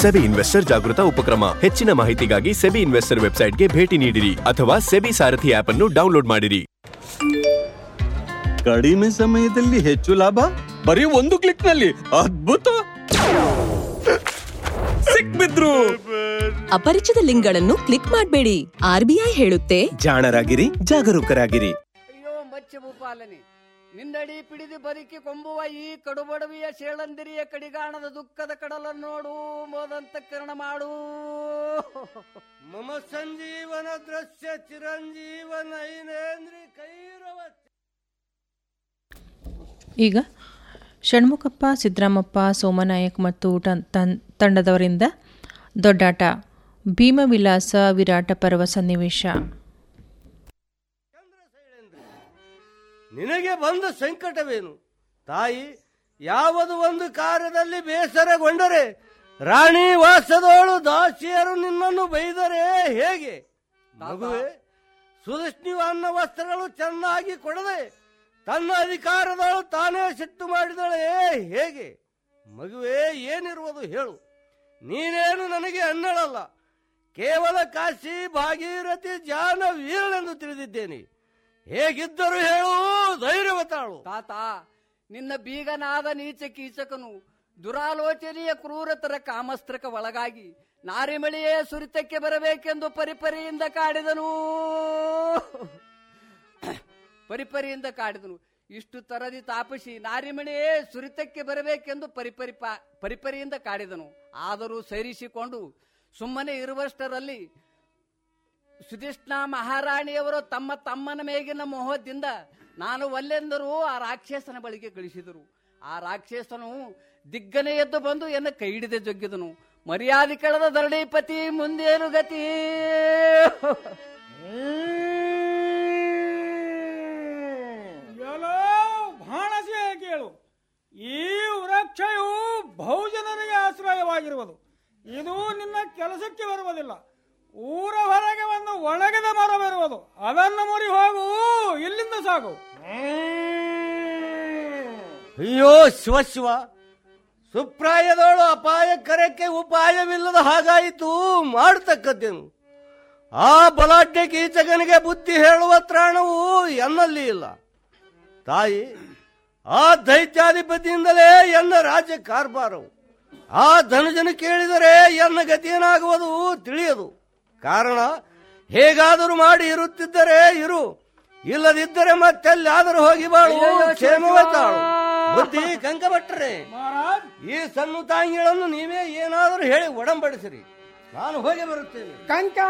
SEBI investor ಜಾಗೃತ ಉಪಕ್ರಮ ಹೆಚ್ಚಿನ ಮಾಹಿತಿಗಾಗಿ ಸೆಬಿ ಇನ್ವೆಸ್ಟರ್ ವೆಬ್ಸೈಟ್ಗೆ ಭೇಟಿ ನೀಡಿರಿ ಅಥವಾ ಸೆಬಿ ಸಾರಥಿ ಆಪ್ ಅನ್ನು ಡೌನ್ಲೋಡ್ ಮಾಡಿರಿ ಕಡಿಮೆ ಸಮಯದಲ್ಲಿ ಹೆಚ್ಚು ಲಾಭ ಬರೀ ಒಂದು ಕ್ಲಿಕ್ ನಲ್ಲಿ ಅದ್ಭುತ ಸಿಕ್ಬಿದ್ರು ಅಪರಿಚಿತ ಲಿಂಕ್ಗಳನ್ನು ಕ್ಲಿಕ್ ಮಾಡಬೇಡಿ ಆರ್ಬಿಐ ಹೇಳುತ್ತೆ ಜಾಣರಾಗಿರಿ ಜಾಗರೂಕರಾಗಿರಿ ಅಯ್ಯೋ ಮಚ್ಚ ಭೂಪಾಲನೆ ನಿನ್ನಡಿ ಪಿಡಿದು ಬದುಕಿ ಕೊಂಬುವ ಈ ಕಡುಬಡವಿಯ ಶೇಳಂದಿರಿಯ ಕಡಿಗಾಣದ ದುಃಖದ ಕಡಲನ್ನು ನೋಡು ಮೋದಂತಕರಣ ಮಾಡು ಮಮ ಸಂಜೀವನ ದೃಶ್ಯ ಚಿರಂಜೀವನ ಐನೇಂದ್ರಿ ಕೈರವ ಈಗ ಷಣ್ಮುಖಪ್ಪ ಸಿದ್ದರಾಮಪ್ಪ ಸೋಮನಾಯಕ್ ಮತ್ತು ಟನ್- ತನ್- ತಂಡದವರಿಂದ ದೊಡ್ಡಾಟ ಭೀಮವಿಲಾಸ ವಿರಾಟ ಪರ್ವ ಸನ್ನಿವೇಶ ನಿನಗೆ ಬಂದ ಸಂಕಟವೇನು ತಾಯಿ ಯಾವುದು ಒಂದು ಕಾರ್ಯದಲ್ಲಿ ಬೇಸರಗೊಂಡರೆ ರಾಣಿ ವಾಸದೋಳು ದಾಸಿಯರು ನಿನ್ನನ್ನು ಬೈದರೆ ಹೇಗೆ ಮಗುವೆ ಸುದೃಷ್ಟಿವಾನ್ನ ವಸ್ತ್ರಗಳು ಚೆನ್ನಾಗಿ ಕೊಡದೆ ತನ್ನ ಅಧಿಕಾರದಳು ತಾನೇ ಸಿಟ್ಟು ಮಾಡಿದಳೆ ಹೇಗೆ ಮಗುವೆ ಏನಿರುವುದು ಹೇಳು ನೀನೇನು ನನಗೆ ಅನ್ನಳಲ್ಲ ಕೇವಲ ಕಾಶಿ ಭಾಗೀರಥಿ ಜಾನ ವೀರನೆಂದು ತಿಳಿದಿದ್ದೇನೆ ಹೇಗಿದ್ದರೂ ಹೇಳು ಧೈರ್ಯವ ತಾಳು ತಾತ ನಿನ್ನ ಬೀಗನಾದ ನೀಚ ಕೀಚಕನು ದುರಾಲೋಚನೆಯ ಕ್ರೂರತರ ಕಾಮಸ್ತ್ರಕ ಒಳಗಾಗಿ ನಾರಿಮಳಿಯೇ ಸುರಿತಕ್ಕೆ ಬರಬೇಕೆಂದು ಪರಿಪರಿಯಿಂದ ಕಾಡಿದನು ಪರಿಪರಿಯಿಂದ ಕಾಡಿದನು ಇಷ್ಟು ತರದಿ ತಾಪಸಿ ನಾರಿಮಣಿಯೇ ಸುರಿತಕ್ಕೆ ಬರಬೇಕೆಂದು ಪರಿಪರಿ ಪಾ- ಪರಿಪರಿಯಿಂದ ಕಾಡಿದನು ಆದರೂ ಸೈರಿಸಿಕೊಂಡು ಸುಮ್ಮನೆ ಇರುವಷ್ಟರಲ್ಲಿ ಸುಧಿಷ್ಣ ಮಹಾರಾಣಿಯವರು ತಮ್ಮ ತಮ್ಮನ ಮೇಗಿನ ಮೋಹದಿಂದ ನಾನು ಒಲ್ಲೆಂದರೂ ಆ ರಾಕ್ಷಸನ ಬಳಿಗೆ ಕಳಿಸಿದರು ಆ ರಾಕ್ಷಸನು ದಿಗ್ಗನೆ ಎದ್ದು ಬಂದು ಎನ್ನ ಕೈ ಹಿಡಿದೆ ಜೊಗ್ಗಿದನು ಮರ್ಯಾದೆ ಕಳೆದ ಧರಣಿಪತಿ ಮುಂದೇನು ಗತಿ ಎಲ್ಲೋ ಬಾಣಸೆ ಕೇಳು ಈ ವೃಕ್ಷಯು ಬಹುಜನರಿಗೆ ಆಶ್ರಯವಾಗಿರುವುದು ಇದು ನಿನ್ನ ಕೆಲಸಕ್ಕೆ ಬರುವುದಿಲ್ಲ ಊರ ಹೊರಗೆ ಒಂದು ಒಣಗದ ಮರ ಬರುವುದು ಅದನ್ನು ಮುರಿ ಹೋಗು ಇಲ್ಲಿಂದ ಸಾಗು ಅಯ್ಯೋ ಶಿವ ಶಿವ ಸುಪ್ರಾಯದವಳು ಅಪಾಯಕರಕ್ಕೆ ಉಪಾಯವಿಲ್ಲದ ಹಾಗಾಯಿತು ಮಾಡತಕ್ಕದ್ದೇನು ಆ ಬಲಾಢ್ಯ ಕೀಚಕನಿಗೆ ಬುದ್ಧಿ ಹೇಳುವ ತ್ರಾಣವು ಎನ್ನಲ್ಲಿ ಇಲ್ಲ ತಾಯಿ ಆ ದೈತ್ಯಾಧಿಪತಿಯಿಂದಲೇ ಎನ್ನ ರಾಜ್ಯ ಕಾರ್ಬಾರವು ಆ ಧನುಜನ ಕೇಳಿದರೆ ಎನ್ನ ಗತಿಯೇನಾಗುವುದು ತಿಳಿಯದು ಕಾರಣ ಹೇಗಾದರೂ ಮಾಡಿ ಇರುತ್ತಿದ್ದರೆ ಇರು ಇಲ್ಲದಿದ್ದರೆ ಮತ್ತೆಲ್ಲಾದರೂ ಹೋಗಿ ಬಾಳು ಕ್ಷೇಮವೇ ತಾಳು ಬುದ್ಧಿ ಕಂಕಭಟ್ರೆ ಮಹಾರಾಜ್ ಈ ಸಣ್ಣ ತಾಂಗಿಗಳನ್ನು ನೀವೇ ಏನಾದರೂ ಹೇಳಿ ಒಡಂಬಡಿಸಿರಿ ನಾನು ಹೋಗಿ ಬರುತ್ತೇನೆ ಕಂಕ